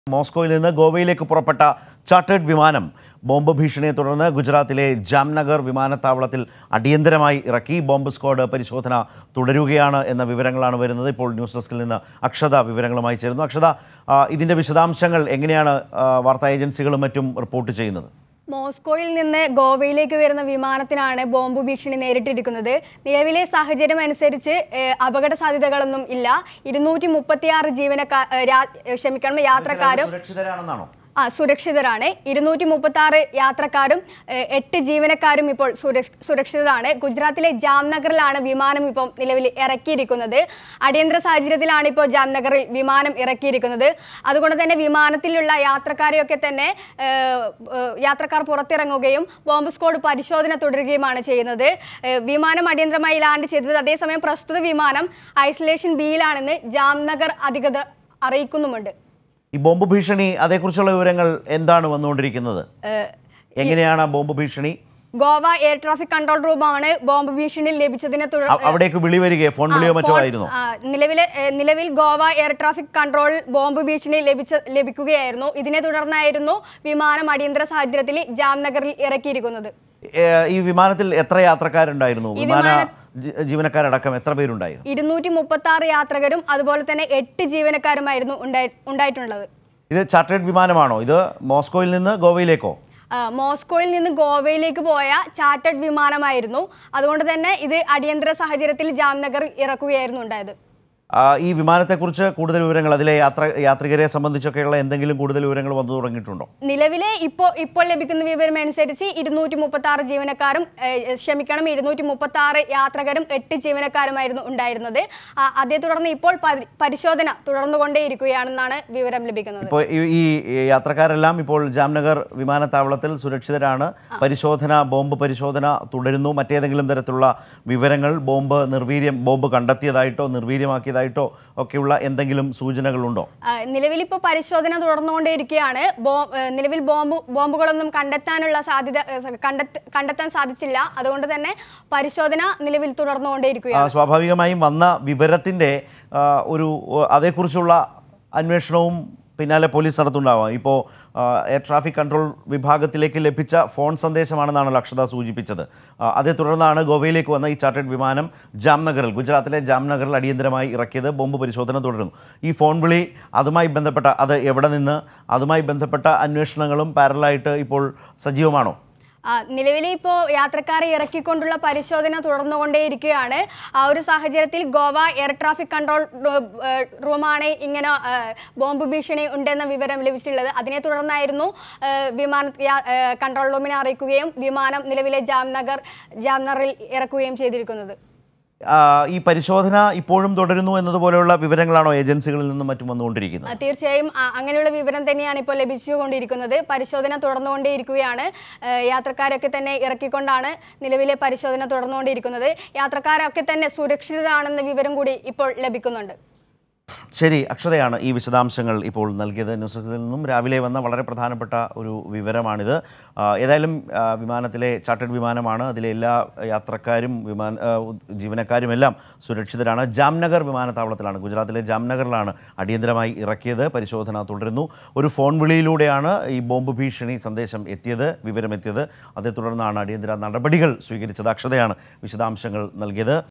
മോസ്കോയിൽ നിന്ന് ഗോവയിലേക്ക് പുറപ്പെട്ട ചാർട്ടേഡ് വിമാനം ബോംബ് ഭീഷണിയെ തുടർന്ന് ഗുജറാത്തിലെ ജാംനഗർ വിമാനത്താവളത്തിൽ അടിയന്തരമായി ഇറക്കി ബോംബ് സ്ക്വാഡ് പരിശോധന തുടരുകയാണ് എന്ന വിവരങ്ങളാണ് വരുന്നത് ഇപ്പോൾ ന്യൂസ് ഡെസ്കിൽ നിന്ന് അക്ഷത വിവരങ്ങളുമായി ചേരുന്നു അക്ഷത ആ, ഇതിൻ്റെ വിശദാംശങ്ങൾ എങ്ങനെയാണ് ആ, വാർത്താ ഏജൻസികളും മറ്റും റിപ്പോർട്ട് ചെയ്യുന്നത് മോസ്കോയിൽ നിന്ന് ഗോവയിലേക്ക് വരുന്ന വിമാനത്തിനാണ് ബോംബ് ഭീഷണി നേരിട്ടിരിക്കുന്നത് നിലവിലെ സാഹചര്യം അനുസരിച്ച് ഏഹ്, അപകട സാധ്യതകളൊന്നും ഇല്ല ഇരുന്നൂറ്റി മുപ്പത്തിയാറ് ജീവനക്കാർ ക്ഷമിക്കണം യാത്രക്കാരും സുരക്ഷിതരാണെന്നാണോ ആ സുരക്ഷിതരാണ് ഇരുന്നൂറ്റി മുപ്പത്തി ആറ് യാത്രക്കാരും ഏഹ്, എട്ട് ജീവനക്കാരും ഇപ്പോൾ സുരക്ഷ- സുരക്ഷിതരാണ് ഗുജറാത്തിലെ ജാംനഗറിലാണ് വിമാനം ഇപ്പോൾ നിലവിൽ ഇറക്കിയിരിക്കുന്നത് അടിയന്തര സാഹചര്യത്തിലാണ് ഇപ്പോൾ ജാംനഗറിൽ വിമാനം ഇറക്കിയിരിക്കുന്നത് അതുകൊണ്ട് തന്നെ വിമാനത്തിലുള്ള യാത്രക്കാരെയൊക്കെ തന്നെ ഏഹ്, ഏഹ്, യാത്രക്കാർ പുറത്തിറങ്ങുകയും ബോംബ് സ്ക്വാഡ് പരിശോധന തുടരുകയുമാണ് ചെയ്യുന്നത് ഏഹ്, വിമാനം അടിയന്തരമായി ലാൻഡ് ചെയ്തത് അതേസമയം പ്രസ്തുത വിമാനം ഐസൊലേഷൻ ബിയിലാണെന്ന് ജാംനഗർ അധികൃതർ അറിയിക്കുന്നുമുണ്ട് ഈ ബോംബ് ഭീഷണി അതേക്കുറിച്ചുള്ള വിവരങ്ങൾ എന്താണ് വന്നുകൊണ്ടിരിക്കുന്നത് ഏഹ്, എങ്ങനെയാണ് ആ ബോംബ് ഭീഷണി ഗോവ എയർ ട്രാഫിക് കൺട്രോൾ റൂമാണ് ബോംബ് ഭീഷണി ലഭിച്ചതിനെ അ- തുടർന്ന് അവിടേക്ക് വിളി വരികയോ ഫോൺ വിളിയോ മറ്റോ ആയിരുന്നോ ആ, നിലവിലെ ഏ, നിലവിൽ Goa air traffic control bomb ഭീഷണി ലഭിച്ച ലഭിക്കുകയായിരുന്നു ഇതിനെ തുടർന്നായിരുന്നു വിമാനം അടിയന്തര സാഹചര്യത്തിൽ ജാംനഗറിൽ ഇറക്കിയിരിക്കുന്നത് ഏ, ഈ വിമാനത്തിൽ എത്ര യാത്രക്കാരുണ്ടായിരുന്നു ഈ വിമാന വിമാന- ജി- ജീവനക്കാരടക്കം എത്ര പേരുണ്ടായിരുന്നു ഇരുന്നൂറ്റി മുപ്പത്തി ആറ് യാത്രകരും അതുപോലെ തന്നെ എട്ട് ജീവനക്കാരുമായിരുന്നു ഉണ്ടായി- ഉണ്ടായിട്ടുള്ളത് ഇത് ചാർട്ടേഡ് വിമാനമാണോ ഇത് മോസ്കോയിൽ നിന്ന് ഗോവയിലേക്കോ ആ, മോസ്കോയിൽ നിന്ന് ഗോവയിലേക്ക് പോയ ചാർട്ടേഡ് വിമാനമായിരുന്നു അതുകൊണ്ട് തന്നെ ഇത് അടിയന്തര സാഹചര്യത്തിൽ ജാംനഗർ ഇറക്കുകയായിരുന്നു ഉണ്ടായത് ആ, ഈ വിമാനത്തെക്കുറിച്ച് കൂടുതൽ വിവരങ്ങൾ അതിലെ യാത്ര യാത്രികരെ സംബന്ധിച്ചൊക്കെയുള്ള എന്തെങ്കിലും കൂടുതൽ വിവരങ്ങൾ വന്നു തുടങ്ങിയിട്ടുണ്ടോ നിലവിലെ ഇപ്പോൾ ഇപ്പോൾ ലഭിക്കുന്ന വിവരം അനുസരിച്ച് ഇരുന്നൂറ്റി മുപ്പത്തി ആറ് ജീവനക്കാരും ഏഹ്, ക്ഷമിക്കണം ഇരുന്നൂറ്റി മുപ്പത്തി ആറ് യാത്രകരും എട്ട് ജീവനക്കാരുമായിരുന്നു ഉണ്ടായിരുന്നത് ആ, അതേ തുടർന്ന് ഇപ്പോൾ പരി- പരിശോധന തുടർന്നുകൊണ്ടേയിരിക്കുകയാണെന്നാണ് വിവരം ലഭിക്കുന്നത് ഇപ്പോൾ ഈ ഈ യാത്രക്കാരെല്ലാം ഇപ്പോൾ ജാംനഗർ വിമാനത്താവളത്തിൽ സുരക്ഷിതരാണ് പരിശോധന ബോംബ് പരിശോധന തുടരുന്നു മറ്റേതെങ്കിലും തരത്തിലുള്ള വിവരങ്ങൾ ബോംബ് നിർവീര്യം ബോംബ് കണ്ടെത്തിയതായിട്ടോ നിർവീര്യമാക്കിയതായിട്ടോ ഒക്കെയുള്ള എന്തെങ്കിലും സൂചനകളുണ്ടോ ആ, നിലവിലിപ്പോൾ പരിശോധന തുടർന്നുകൊണ്ടേയിരിക്കുകയാണ് ബോ ഏഹ്, നിലവിൽ ബോംബ് ബോംബുകളൊന്നും കണ്ടെത്താനുള്ള സാധ്യത ഏഹ്, കണ്ടെത്ത കണ്ടെത്താൻ സാധിച്ചില്ല അതുകൊണ്ട് തന്നെ പരിശോധന നിലവിൽ തുടർന്നുകൊണ്ടേയിരിക്കുകയാണ് ആ, സ്വാഭാവികമായും വന്ന വിവരത്തിൻ്റെ ആ, ഒരു ആ, അതേക്കുറിച്ചുള്ള അന്വേഷണവും പിന്നാലെ പോലീസ് നടത്തുന്നുണ്ടാവാം ഇപ്പോൾ ആ, എയർ ട്രാഫിക് കൺട്രോൾ വിഭാഗത്തിലേക്ക് ലഭിച്ച ഫോൺ സന്ദേശമാണെന്നാണ് അക്ഷത സൂചിപ്പിച്ചത് ആ, അതേ തുടർന്നാണ് ഗോവയിലേക്ക് വന്ന ഈ ചാർട്ടേഡ് വിമാനം ജാംനഗറിൽ ഗുജറാത്തിലെ ജാംനഗറിൽ അടിയന്തരമായി ഇറക്കിയത് ബോംബ് പരിശോധന തുടരുന്നു ഈ ഫോൺ വിളി അതുമായി ബന്ധപ്പെട്ട അത് എവിടെ നിന്ന് അതുമായി ബന്ധപ്പെട്ട അന്വേഷണങ്ങളും പാരലായിട്ട് ഇപ്പോൾ സജീവമാണോ ആ, നിലവിലെ ഇപ്പോൾ യാത്രക്കാരെ ഇറക്കിക്കൊണ്ടുള്ള പരിശോധന തുടർന്നുകൊണ്ടേയിരിക്കുകയാണ് ആ ഒരു സാഹചര്യത്തിൽ ഗോവ എയർ ട്രാഫിക് കൺട്രോൾ റൂ- ഏഹ് റൂമാണ് ഇങ്ങനെ ഏഹ്, ബോംബ് ഭീഷണി ഉണ്ടെന്ന വിവരം ലഭിച്ചിട്ടുള്ളത് അതിനെ തുടർന്നായിരുന്നു ഏഹ്, വിമാന യാ- ഏഹ്, കൺട്രോൾ റൂമിനെ അറിയിക്കുകയും വിമാനം നിലവിലെ ജാംനഗർ ജാംനഗറിൽ ഇറക്കുകയും ചെയ്തിരിക്കുന്നത് ആ, ഈ പരിശോധന ഇപ്പോഴും തുടരുന്നു എന്നതുപോലെയുള്ള വിവരങ്ങളാണോ ഏജൻസികളിൽ നിന്നും മറ്റും വന്നുകൊണ്ടിരിക്കുന്നത് ആ, തീർച്ചയായും ആ, അങ്ങനെയുള്ള വിവരം തന്നെയാണ് ഇപ്പോൾ ലഭിച്ചുകൊണ്ടിരിക്കുന്നത് പരിശോധന തുടർന്നുകൊണ്ടേയിരിക്കുകയാണ് ഏഹ്, യാത്രക്കാരൊക്കെ തന്നെ ഇറക്കിക്കൊണ്ടാണ് നിലവിലെ പരിശോധന തുടർന്നുകൊണ്ടിരിക്കുന്നത് യാത്രക്കാരൊക്കെ തന്നെ സുരക്ഷിതരാണെന്ന വിവരം കൂടി ഇപ്പോൾ ലഭിക്കുന്നുണ്ട് ശരി അക്ഷതയാണ് ഈ വിശദാംശങ്ങൾ ഇപ്പോൾ നൽകിയത് ന്യൂസ് ഡെസ്കിൽ നിന്നും രാവിലെ വന്ന വളരെ പ്രധാനപ്പെട്ട ഒരു വിവരമാണിത് ആ, ഏതായാലും ആ, വിമാനത്തിലെ ചാർട്ടേഡ് വിമാനമാണ് അതിലെ എല്ലാ യാത്രക്കാരും വിമാന ആ, ജീവനക്കാരും എല്ലാം സുരക്ഷിതരാണ് ജാംനഗർ വിമാനത്താവളത്തിലാണ് ഗുജറാത്തിലെ ജാംനഗറിലാണ് അടിയന്തരമായി ഇറക്കിയത് പരിശോധന തുടരുന്നു ഒരു ഫോൺ വിളിയിലൂടെയാണ് ഈ ബോംബ് ഭീഷണി സന്ദേശം എത്തിയത് വിവരം എത്തിയത് അതേ തുടർന്നാണ് അടിയന്തര നടപടികൾ സ്വീകരിച്ചത് അക്ഷതയാണ് വിശദാംശങ്ങൾ നൽകിയത്